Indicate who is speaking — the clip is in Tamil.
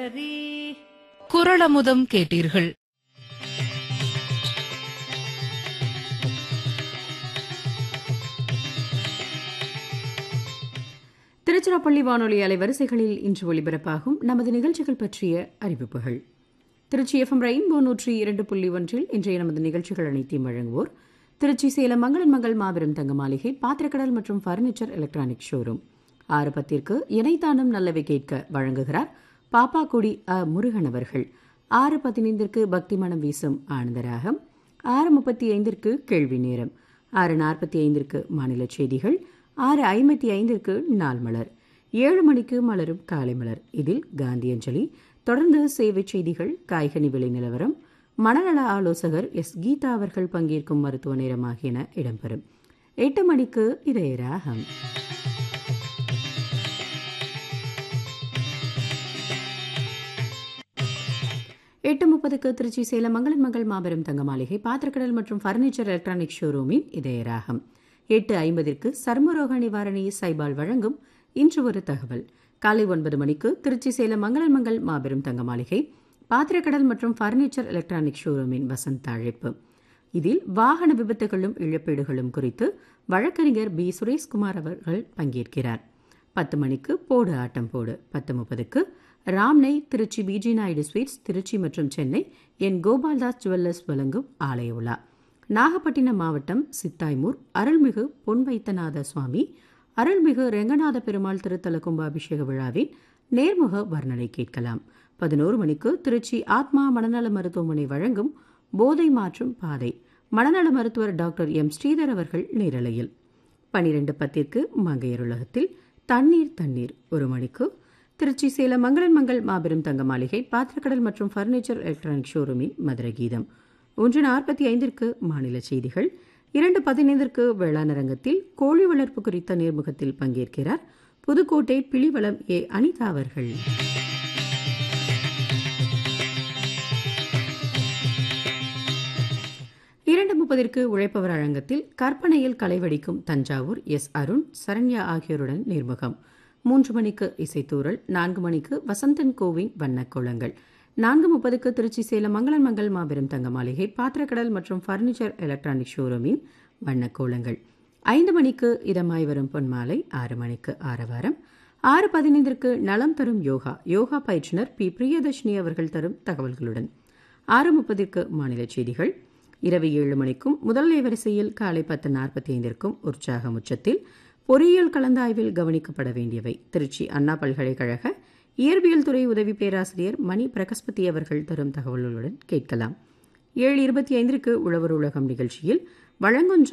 Speaker 1: குரளமுதம் கேட்டீர்கள்
Speaker 2: திருச்சிராப்பள்ளி வானொலி அலைவரிசைகளில் இன்று ஒலிபரப்பாகும் நமது நிகழ்ச்சிகள் பற்றிய அறிவிப்புகள் திருச்சி எஃப்எம் ரெயின்போ நூற்றி இரண்டு புள்ளி ஒன்றில் இன்றைய நமது நிகழ்ச்சிகள் அனைத்தையும் வழங்குவோர் திருச்சி சேலம் மங்களன் மங்கள் மாபெரும் தங்க மாளிகை பாத்திரக்கடல் மற்றும் ஃபர்னிச்சர் எலக்ட்ரானிக் ஷோரூம் ஆறு பத்திற்கு இணைத்தானும் நல்லவை கேட்க வழங்குகிறார் பாப்பாக்குடி அ முருகன் அவர்கள் ஆறு பதினைந்திற்கு பக்தி மனம் வீசும் ஆனந்தராகம் ஆறு முப்பத்தி ஐந்திற்கு கேள்வி நேரம் ஆறு நாற்பத்தி ஐந்திற்கு மாநில செய்திகள் ஆறு ஐம்பத்தி ஐந்திற்கு நாள் மலர் ஏழு மணிக்கு மலரும் காலை மலர் இதில் காந்தியஞ்சலி தொடர்ந்து சேவை செய்திகள் காய்கனி விலை நிலவரம் மனநல ஆலோசகர் எஸ் கீதா அவர்கள் பங்கேற்கும் மருத்துவ நேரம் ஆகியன இடம்பெறும் எட்டு மணிக்கு இதயராகம் எட்டு முப்பதுக்கு திருச்சி சேலம் மங்களன் மங்கள் மாபெரும் தங்க மாளிகை பாத்திரக்கடல் மற்றும் ஃபர்னிச்சர் எலக்ட்ரானிக் ஷோரூமின் இதயராகம் எட்டு ஐம்பதிற்கு சர்மரோக நிவாரணி சைபால் வழங்கும் இன்று ஒரு தகவல் காலை ஒன்பது மணிக்கு திருச்சி சேலம் மங்களன் மங்கள் மாபெரும் தங்க மாளிகை பாத்திரக்கடல் மற்றும் ஃபர்னிச்சர் எலக்ட்ரானிக் ஷோரூமின் வசந்த அழைப்பு இதில் வாகன விபத்துகளும் இழப்பீடுகளும் குறித்து வழக்கறிஞர் பி சுரேஷ்குமார் அவர்கள் பங்கேற்கிறார் பத்து மணிக்கு போடு ஆட்டம் போடு பத்து முப்பதுக்கு ராம்நெய் திருச்சி பிஜி நாயுடு ஸ்வீட்ஸ் திருச்சி மற்றும் சென்னை என் கோபால்தாஸ் ஜுவல்லர்ஸ் வழங்கும் ஆலய உலா நாகப்பட்டினம் மாவட்டம் சித்தாய்மூர் அருள்மிகு பொன் வைத்தநாத சுவாமி அருள்மிகு ரெங்கநாத பெருமாள் திருத்தல கும்பாபிஷேக விழாவின் நேர்முக வர்ணனை கேட்கலாம் பதினோரு மணிக்கு திருச்சி ஆத்மா மனநல மருத்துவமனை வழங்கும் போதை மாற்றும் பாதை மனநல மருத்துவர் டாக்டர் எம் ஸ்ரீதர் அவர்கள் நேரலையில் பனிரெண்டு பத்திற்கு மங்கையருலகத்தில் தண்ணீர் தண்ணீர் ஒரு மணிக்கு திருச்சி சேலம் மங்களன் மங்கள் மாபெரும் தங்க மாளிகை பாத்திரக்கடல் மற்றும் ஃபர்னிச்சர் எலக்ட்ரானிக் ஷோரூமின் மதுர கீதம் ஒன்று நாற்பத்தி ஐந்திற்கு மாநில செய்திகள் இரண்டு பதினைந்திற்கு வேளாண் அரங்கத்தில் கோழி வளர்ப்பு குறித்த நேர்முகத்தில் பங்கேற்கிறார் புதுக்கோட்டை பிளிவளம் ஏ அனிதா அவர்கள் இரண்டு முப்பதிற்கு உழைப்பவர் அரங்கத்தில் கற்பனையில் கலைவடிக்கும் தஞ்சாவூர் எஸ் அருண் சரண்யா ஆகியோருடன் நேர்முகம் மூன்று மணிக்கு இசைத்தூரல் நான்கு மணிக்கு வசந்தன் கோவின் வண்ணக்கோலங்கள் நான்கு முப்பதுக்கு திருச்சி சேலம் மங்களன் மங்கள் மாபெரும் தங்க மாளிகை பாத்திரக்கடல் மற்றும் ஃபர்னிச்சர் எலக்ட்ரானிக் ஷோரூமின் வண்ணக்கோலங்கள் ஐந்து மணிக்கு இதமாய் வரும் பொன்மாலை ஆறு மணிக்கு ஆரவாரம் ஆறு பதினைந்திற்கு நலம் தரும் யோகா யோகா பயிற்றுனர் பி பிரியதர்ஷினி அவர்கள் தரும் தகவல்களுடன் ஆறு முப்பதிற்கு மாநில செய்திகள் இரவு ஏழு மணிக்கும் முதல் வரிசையில் காலை பத்து நாற்பத்தி ஐந்திற்கும் உற்சாக உச்சத்தில் பொறியியல் கலந்தாய்வில் கவனிக்கப்பட வேண்டியவை திருச்சி அண்ணா பல்கலைக்கழக இயற்பியல் துறை உதவி பேராசிரியர் மணி பிரகஸ்பதி அவர்கள் தரும் தகவல்களுடன் கேட்கலாம் ஏழு இருபத்தி ஐந்திற்கு உழவர் உலகம் நிகழ்ச்சியில் வழங்குன்ற